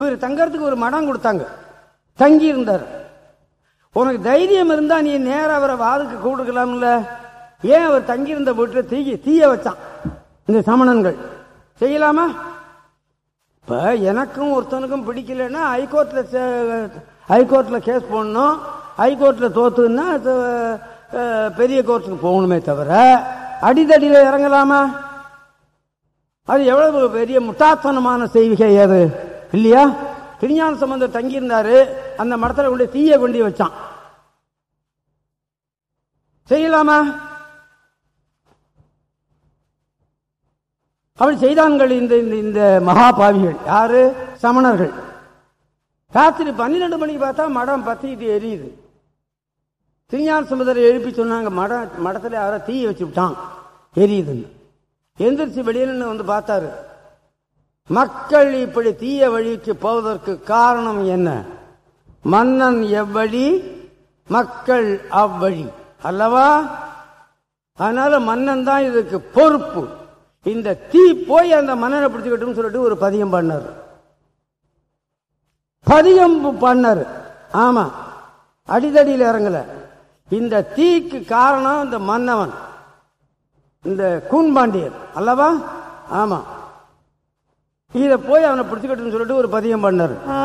இவர் தங்கறதுக்கு ஒரு மடம் கொடுத்தாங்க தங்கி இருந்தார் உனக்கு தைரியம் இருந்தா நீ நேரா அவரை வாதுக்கு கூடுக்கலாம்ல ஏன் அவர் தங்கியிருந்த வீட்டில் தீய தீய வச்சான் இந்த சமணன்கள் செய்யலாமா இப்ப எனக்கும் ஒருத்தனுக்கும் பிடிக்கலன்னா ஹைகோர்ட்ல சே- ஹைகோர்ட்ல கேஸ் போடணும் ஹைகோர்ட்ல தோத்துன்னா அது, அஹ், பெரிய கோர்ட்டுக்கு போகணுமே தவிர அடிதடியில இறங்கலாமா அது எவ்வளவு பெரிய முட்டாத்தனமான செய்விகை அது இல்லையா திருஞான சம்பந்தர் தங்கியிருந்தாரு அந்த மடத்துல கொண்டு தீய கொண்டு வச்சான் செய்யலாமா அப்படி செய்தான்கள் இந்த இந்த- இந்த மகாபாவிகள் யாரு சமணர்கள் ராத்திரி பன்னிரெண்டு மணிக்கு பார்த்தா மடம் பத்திக்கிட்டு எரியுது திருஞான சமுதரை எழுப்பி சொன்னாங்க மடம் மடத்துல யாரோ தீ வச்சு விட்டான் எரியுதுன்னு எந்திரிச்சு வெளியில வந்து பார்த்தாரு மக்கள் இப்படி தீய வழிக்கு போவதற்கு காரணம் என்ன மன்னன் எவ்வழி மக்கள் அவ்வழி அல்லவா அதனால மன்னன் தான் இதுக்கு பொறுப்பு இந்த தீ போய் அந்த மன்னனை பிடிச்சுக்கிட்டும் சொல்லிட்டு ஒரு பதியம் பண்ணார் பதியம் பண்ணாரு ஆமா அடிதடியில் இறங்கல இந்த தீக்கு காரணம் இந்த மன்னவன் இந்த கூன்பாண்டியன் அல்லவா ஆமா இத போய் அவனை பிடிச்சுக்கிட்டுன்னு சொல்லிட்டு ஒரு பதியம் பண்ணாரு